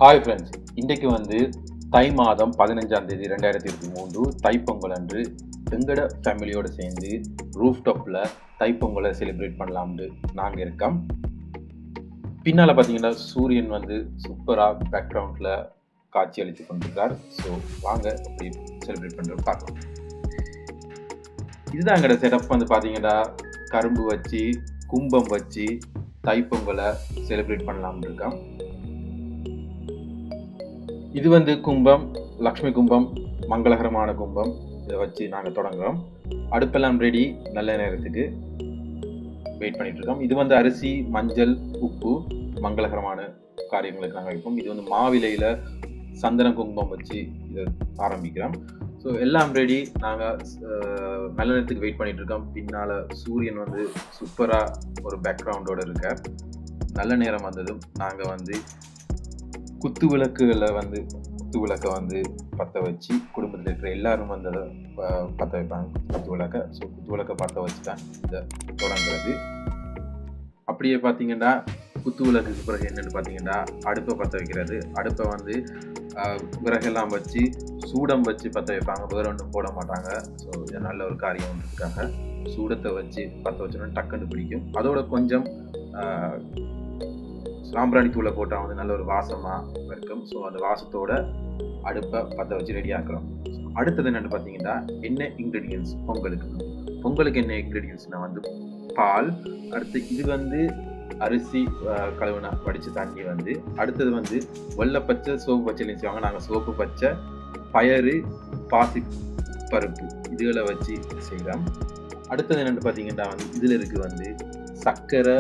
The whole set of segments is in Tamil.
ஹாய் ஃப்ரெண்ட்ஸ் இன்றைக்கு வந்து தை மாதம் பதினஞ்சாம் தேதி ரெண்டாயிரத்தி இருபத்தி மூன்று தைப்பொங்கல் அன்று எங்கட ஃபேமிலியோடு சேர்ந்து ரூஃப் டாப்பில் தைப்பொங்கலை செலிப்ரேட் பண்ணலாம்னு நாங்கள் இருக்கோம் பின்னால் பார்த்தீங்கன்னா சூரியன் வந்து சூப்பராக பேக்ரவுண்டில் காட்சி அளித்து கொண்டிருக்கார் ஸோ வாங்க எப்படி செலிப்ரேட் பண்ணுறது பார்க்கலாம் இதுதான் எங்களோட செட்டப் வந்து பார்த்தீங்கன்னா கரும்பு வச்சு கும்பம் வச்சு தைப்பொங்கலை செலிப்ரேட் பண்ணலாம்னு இருக்கோம் இது வந்து கும்பம் லக்ஷ்மி கும்பம் மங்களகரமான கும்பம் இதை வச்சு நாங்கள் தொடங்குறோம் அடுப்பெல்லாம் ரெடி நல்ல நேரத்துக்கு வெயிட் பண்ணிட்டு இருக்கோம் இது வந்து அரிசி மஞ்சள் உப்பு மங்களகரமான காரியங்களுக்கு நாங்கள் வைப்போம் இது வந்து மாவிலையில் சந்தன குங்குமம் வச்சு இதை ஆரம்பிக்கிறோம் ஸோ எல்லாம் ரெடி நாங்கள் நல்ல நேரத்துக்கு வெயிட் பண்ணிட்டு இருக்கோம் பின்னால் சூரியன் வந்து சூப்பராக ஒரு பேக்ரவுண்டோட இருக்கார் நல்ல நேரம் வந்ததும் நாங்கள் வந்து குத்து விளக்குகளை வந்து குத்து விளக்கை வந்து பற்ற வச்சு குடும்பத்தில் இருக்கிற எல்லாரும் வந்து அதை ப- பற்ற வைப்பாங்க குத்து விளக்கை ஸோ குத்து விளக்கை பற்ற வச்சு தான் இதை தொடங்குறது அப்படியே பார்த்தீங்கன்னா குத்து விளக்குக்கு பிறகு என்னன்னு பார்த்தீங்கன்னா அடுப்பை பற்ற வைக்கிறது அடுப்பை வந்து ஆஹ், விறகெல்லாம் வச்சு சூடம் வச்சு பற்ற வைப்பாங்க வேற ஒன்றும் போட மாட்டாங்க ஸோ இது நல்ல ஒரு காரியம் இருக்காங்க சூடத்தை வச்சு பற்ற வச்சோன்னா டக்குன்னு பிடிக்கும் அதோட கொஞ்சம் ஆஹ், சாம்பிராணி தூளை போட்டால் வந்து நல்ல ஒரு வாசமாக இருக்கும் ஸோ அந்த வாசத்தோட அடுப்பை பற்ற வச்சு ரெடி ஆக்குறோம் அடுத்தது என்னென்னு பார்த்தீங்கன்னா என்ன இன்க்ரீடியன்ஸ் பொங்கலுக்கு பொங்கலுக்கு என்ன இன்க்ரீடியன்ஸ்னா வந்து பால் அடுத்து இது வந்து அரிசி அஹ், கழுவுன வடிச்ச தண்ணி வந்து அடுத்தது வந்து வெள்ளை பச்சை சோப்பு பச்சைன்னு செய்வாங்க நாங்கள் சோப்பு பச்சை பயறு பாசி பருப்பு இதுகளை வச்சு செய்கிறோம் அடுத்தது என்னென்னு பார்த்தீங்கன்னா வந்து இதில் இருக்கு வந்து சர்க்கரை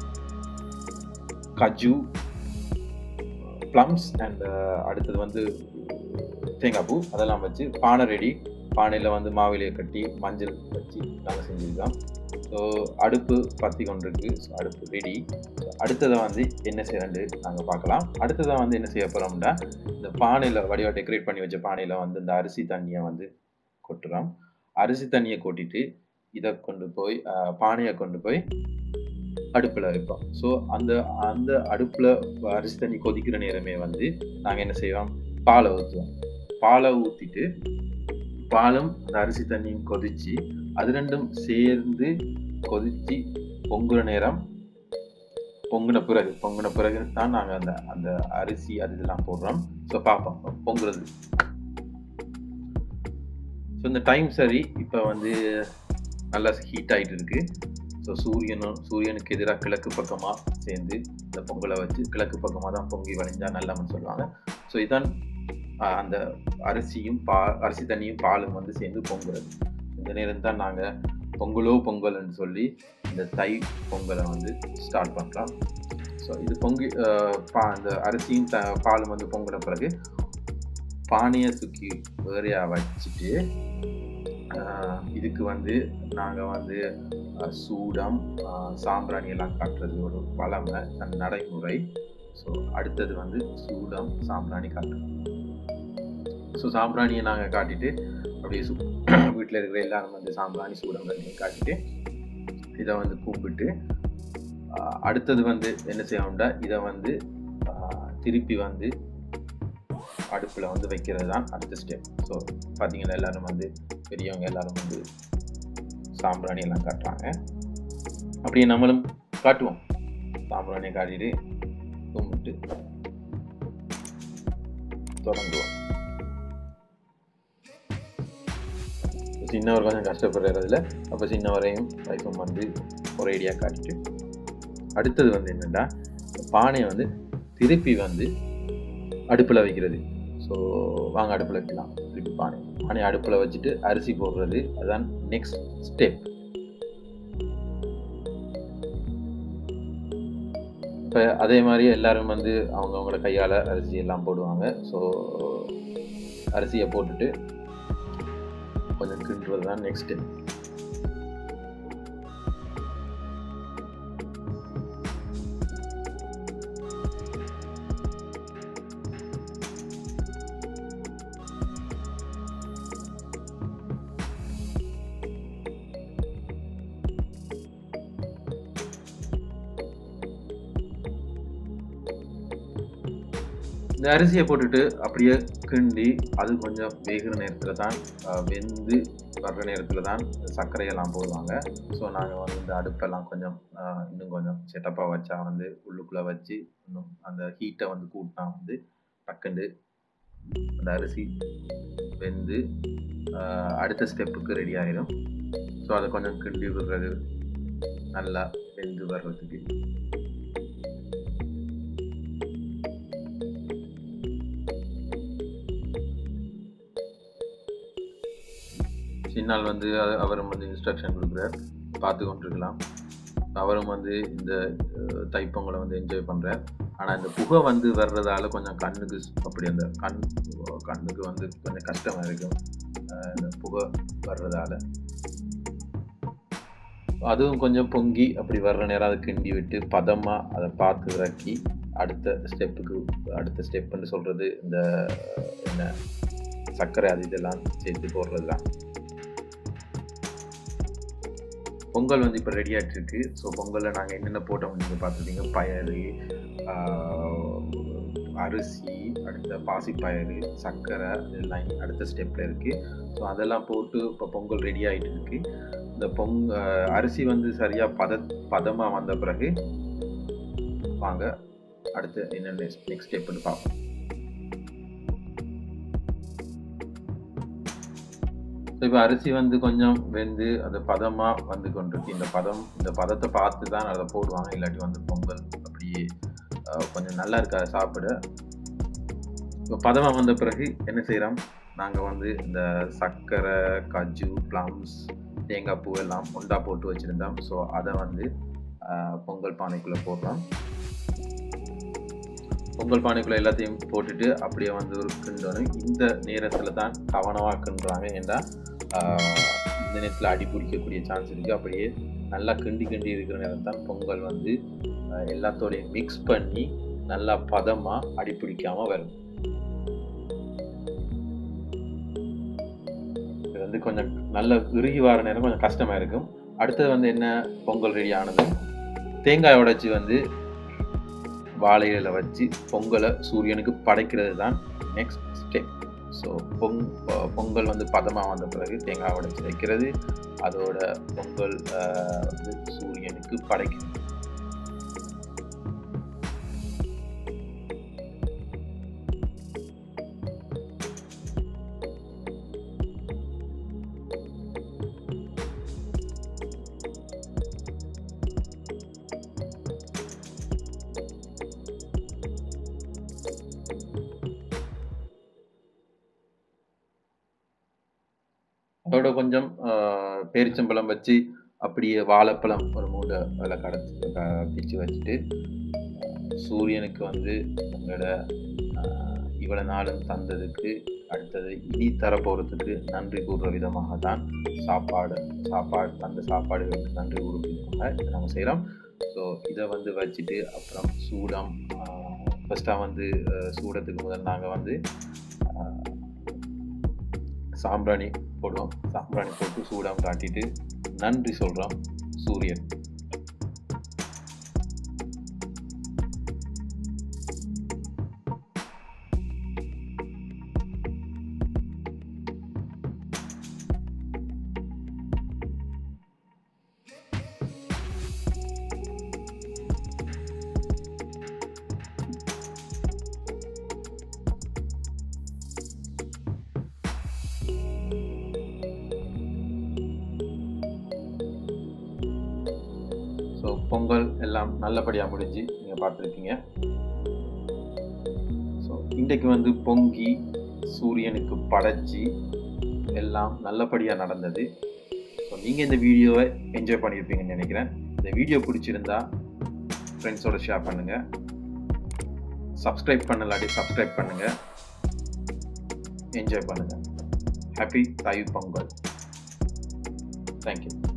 கஜு ப்ளம்ஸ் அண்ட் அடுத்தது வந்து தேங்காய் பூ அதெல்லாம் வச்சு பானை ரெடி பானையில் வந்து மாவிலையை கட்டி மஞ்சள் வச்சு நாங்கள் செஞ்சுருக்கோம் ஸோ அடுப்பு பற்றி கொண்டிருக்கு ஸோ அடுப்பு ரெடி அடுத்ததை வந்து என்ன செய்யறேன்னு நாங்கள் பார்க்கலாம் அடுத்ததாக வந்து என்ன செய்ய போகிறோம்னா இந்த பானையில் வடிவாக டெக்கரேட் பண்ணி வச்ச பானையில் வந்து இந்த அரிசி தண்ணியை வந்து கொட்டுறோம் அரிசி தண்ணியை கொட்டிட்டு இதை கொண்டு போய் அஹ், பானையை கொண்டு போய் அடுப்பில் வைப்போம் ஸோ அந்த அந்த அடுப்பில் அரிசி தண்ணி கொதிக்கிற நேரமே வந்து நாங்கள் என்ன செய்வோம் பாலை ஊற்றுவோம் பாலை ஊற்றிட்டு பாலும் அந்த அரிசி தண்ணியும் கொதிச்சு அது ரெண்டும் சேர்ந்து கொதிச்சு பொங்குற நேரம் பொங்குன பிறகு பொங்குன பிறகு தான் நாங்கள் அந்த அந்த அரிசி அது இதெல்லாம் போடுறோம் ஸோ பார்ப்போம் பொங்குறது ஸோ இந்த டைம் சரி இப்போ வந்து நல்லா ஹீட் ஆகிட்டு இருக்கு ஸோ சூரியனும் சூரியனுக்கு எதிராக கிழக்கு பக்கமாக சேர்ந்து இந்த பொங்கலை வச்சு கிழக்கு பக்கமாக தான் பொங்கி வளைஞ்சா நல்லம்னு சொல்லுவாங்க ஸோ இதான் ஆஹ், அந்த அரிசியும் பா அரிசி தண்ணியும் பாலும் வந்து சேர்ந்து பொங்குறது இந்த நேரம் தான் நாங்கள் பொங்கலோ பொங்கல்னு சொல்லி இந்த தை பொங்கலை வந்து ஸ்டார்ட் பண்ணுறோம் ஸோ இது பொங்கி ஆஹ், பா அந்த அரிசியும் த பாலும் வந்து பொங்கின பிறகு பானையை தூக்கி வேறையாக வச்சுட்டு ஆஹ், இதுக்கு வந்து நாங்கள் வந்து ஆஹ், சூடம் ஆஹ், சாம்பிராணி எல்லாம் காட்டுறது ஒரு பழமை அந்த நடைமுறை ஸோ அடுத்தது வந்து சூடம் சாம்பிராணி காட்டுறது ஸோ சாம்பிராணியை நாங்கள் காட்டிட்டு அப்படியே சு வீட்டில் இருக்கிற எல்லாரும் வந்து சாம்பிராணி சூடம் ரெண்டையும் காட்டிட்டு இதை வந்து கும்பிட்டு ஆஹ், அடுத்தது வந்து என்ன செய்யணும்னா இதை வந்து ஆஹ், திருப்பி வந்து அடுப்பில் வந்து வைக்கிறது தான் அடுத்த ஸ்டெப் ஸோ பார்த்தீங்கன்னா எல்லாரும் வந்து பெரியவங்க எல்லாரும் வந்து சாம்பிராணி எல்லாம் காட்டுறாங்க அப்படியே நம்மளும் காட்டுவோம் சாம்பிராணியை காட்டிட்டு கும்பிட்டு தொடங்குவோம் சின்னவர் கொஞ்சம் கஷ்டப்படுறதுல அப்போ சின்னவரையும் வைஃபும் வந்து ஒரேடியாக காட்டிட்டு அடுத்தது வந்து என்னென்னா பானையை வந்து திருப்பி வந்து அடுப்பில் வைக்கிறது ஸோ வாங்க அடுப்பில் வைக்கலாம் திருப்பி பானை பானை அடுப்பில் வச்சுட்டு அரிசி போடுறது அதுதான் நெக்ஸ்ட் ஸ்டெப் இப்போ அதே மாதிரி எல்லாரும் வந்து அவங்கவுங்களோட கையால் அரிசி எல்லாம் போடுவாங்க ஸோ அரிசியை போட்டுட்டு கொஞ்சம் கிண்டுறது தான் நெக்ஸ்ட் ஸ்டெப் இந்த அரிசியை போட்டுட்டு அப்படியே கிண்டி அது கொஞ்சம் வேகிற நேரத்தில் தான் அஹ், வெந்து வர்ற நேரத்தில் தான் சர்க்கரையெல்லாம் போடுவாங்க ஸோ நாங்கள் வந்து இந்த அடுப்பெல்லாம் கொஞ்சம் அஹ், இன்னும் கொஞ்சம் செட்டப்பாக வச்சா வந்து உள்ளுக்குள்ளே வச்சு இன்னும் அந்த ஹீட்டை வந்து கூட்டினா வந்து டக்குண்டு அந்த அரிசி வெந்து அஹ், அடுத்த ஸ்டெப்புக்கு ரெடி ஆயிடும் ஸோ அதை கொஞ்சம் கிண்டி விடுறது நல்லா வெந்து வர்றதுக்கு சின்னால் வந்து அ- அவரும் வந்து இன்ஸ்ட்ரக்ஷன் கொடுக்குறார் பார்த்து கொண்டிருக்கலாம் அவரும் வந்து இந்த அஹ், தைப்பொங்கலை வந்து என்ஜாய் பண்ணுறார் ஆனால் இந்த புகை வந்து வர்றதால கொஞ்சம் கண்ணுக்கு ஸ்- அப்படி அந்த கண் கண்ணுக்கு வந்து கொஞ்சம் கஷ்டமாக இருக்கும் அஹ், இந்த புகை வர்றதால அதுவும் கொஞ்சம் பொங்கி அப்படி வர்ற நேரம் அதை கிண்டி விட்டு பதமாக அதை பார்த்து இறக்கி அடுத்த ஸ்டெப்புக்கு அடுத்த ஸ்டெப்புன்னு சொல்கிறது இந்த அஹ், என்ன சர்க்கரை அது இதெல்லாம் சேர்த்து போடுறது தான் பொங்கல் வந்து இப்போ ரெடி ஆகிட்டு இருக்கு ஸோ பொங்கலில் நாங்கள் என்னென்ன போட்டோம் நீங்கள் பார்த்துருப்பீங்க பயறு ஆஹ், அரிசி அடுத்த பாசிப்பயறு சர்க்கரை இதெல்லாம் அடுத்த ஸ்டெப்பில் இருக்குது ஸோ அதெல்லாம் போட்டு இப்போ பொங்கல் ரெடி ஆகிட்டு இருக்கு இந்த பொங் ஆஹ், அரிசி வந்து சரியாக பத பதமாக வந்த பிறகு வாங்க அடுத்து என்ன நெக்ஸ்ட் ஸ்டெப்னு பார்ப்போம் இப்போ அரிசி வந்து கொஞ்சம் வெந்து அந்த பதமாக வந்து கொண்டிருக்கு இந்த பதம் இந்த பதத்தை பார்த்து தான் அதை போடுவாங்க இல்லாட்டி வந்து பொங்கல் அப்படியே அஹ், கொஞ்சம் நல்லா இருக்கா சாப்பிட இப்போ பதமாக வந்த பிறகு என்ன செய்கிறோம் நாங்கள் வந்து இந்த சர்க்கரை கஜு ப்ளம்ஸ் தேங்காய் பூ எல்லாம் ஒண்டா போட்டு வச்சுருந்தோம் ஸோ அதை வந்து அஹ், பொங்கல் பானைக்குள்ளே போடுறோம் பொங்கல் பானைக்குள்ளே எல்லாத்தையும் போட்டுட்டு அப்படியே வந்து ஒரு கிண்டணும் இந்த நேரத்தில் தான் கவனமாக கிண்டுறாங்க ஏன்னா ஆஹ், இந்த நேரத்தில் அடி பிடிக்கக்கூடிய சான்ஸ் இருக்குது அப்படியே நல்லா கிண்டி கிண்டி இருக்கிற நேரம் தான் பொங்கல் வந்து ஆஹ், எல்லாத்தோடையும் மிக்ஸ் பண்ணி நல்லா பதமாக அடி பிடிக்காம வரும் இது வந்து கொஞ்சம் நல்ல இறுகி வர நேரம் கொஞ்சம் கஷ்டமாக இருக்கும் அடுத்தது வந்து என்ன பொங்கல் ரெடி ஆனதும் தேங்காய் உடைச்சி வந்து வாழையில வச்சு பொங்கலை சூரியனுக்கு படைக்கிறது தான் நெக்ஸ்ட் ஸ்டெப் ஸோ பொங் பொ- பொங்கல் வந்து பதமாக வந்த பிறகு தேங்காய் உடைச்சி வைக்கிறது அதோட பொங்கல் ஆஹ், வந்து சூரியனுக்கு படைக்கிறது அதோட கொஞ்சம் ஆஹ், பேரிச்சம்பழம் வச்சு அப்படியே வாழைப்பழம் ஒரு மூணு அதில் கடைச்சி பிச்சு வச்சுட்டு ஆஹ், சூரியனுக்கு வந்து உங்களோட ஆஹ், இவ்வளவு நாளும் தந்ததுக்கு அடுத்தது இனி தரப்போகிறதுக்கு நன்றி கூறுற விதமாக தான் சாப்பாடு சாப்பாடு தந்த சாப்பாடுகளுக்கு நன்றி கூறும் விதமாக இதை நம்ம செய்கிறோம் ஸோ இதை வந்து வச்சுட்டு அப்புறம் சூடம் ஃபஸ்ட்டாக வந்து ஆஹ், சூடத்துக்கு முதல் நாங்கள் வந்து ஆஹ், சாம்பிராணி போடுவோம் சாம்பிராணி போட்டு சூடம் காட்டிட்டு நன்றி சொல்கிறோம் சூரியன் ஸோ பொங்கல் எல்லாம் நல்லபடியாக முடிஞ்சு நீங்கள் பார்த்துருக்கீங்க ஸோ இன்றைக்கு வந்து பொங்கி சூரியனுக்கு படைச்சி எல்லாம் நல்லபடியாக நடந்தது ஸோ நீங்கள் இந்த வீடியோவை என்ஜாய் பண்ணியிருப்பீங்கன்னு நினைக்கிறேன் இந்த வீடியோ பிடிச்சிருந்தா ஃப்ரெண்ட்ஸோட ஷேர் பண்ணுங்கள் சப்ஸ்கிரைப் பண்ணலாட்டி சப்ஸ்கிரைப் பண்ணுங்கள் என்ஜாய் பண்ணுங்கள் ஹாப்பி தாய் பொங்கல் தேங்க்யூ